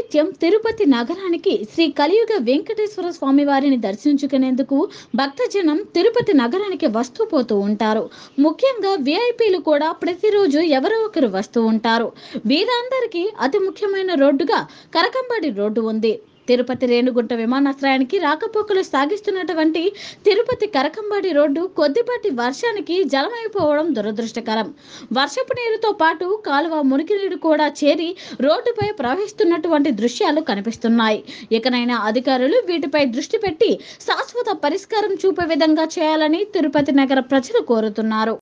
నిత్యం తిరుపతి నగరానికి శ్రీ కలియుగ వెంకటేశ్వర స్వామి వారిని దర్శించుకునేందుకు భక్తజనం తిరుపతి నగరానికి వస్తూ పోతూ ఉంటారు ముఖ్యంగా విఐపీలు కూడా ప్రతిరోజు ఎవరో ఒకరు వస్తూ ఉంటారు వీరందరికీ అతి ముఖ్యమైన రోడ్డుగా కరకంబాడి రోడ్డు ఉంది తిరుపతి రేణుగుంట విమానాశ్రయానికి రాకపోకలు సాగిస్తున్నటువంటి తిరుపతి కరకంబాడి రోడ్డు కొద్దిపాటి వర్షానికి జలమైపోవడం దురదృష్టకరం వర్షపు నీరుతో పాటు కాలువ మురికి నీరు కూడా చేరి రోడ్డుపై ప్రవహిస్తున్నటువంటి దృశ్యాలు కనిపిస్తున్నాయి ఇకనైనా అధికారులు వీటిపై దృష్టి పెట్టి శాశ్వత పరిష్కారం చూపే విధంగా చేయాలని తిరుపతి నగర ప్రజలు కోరుతున్నారు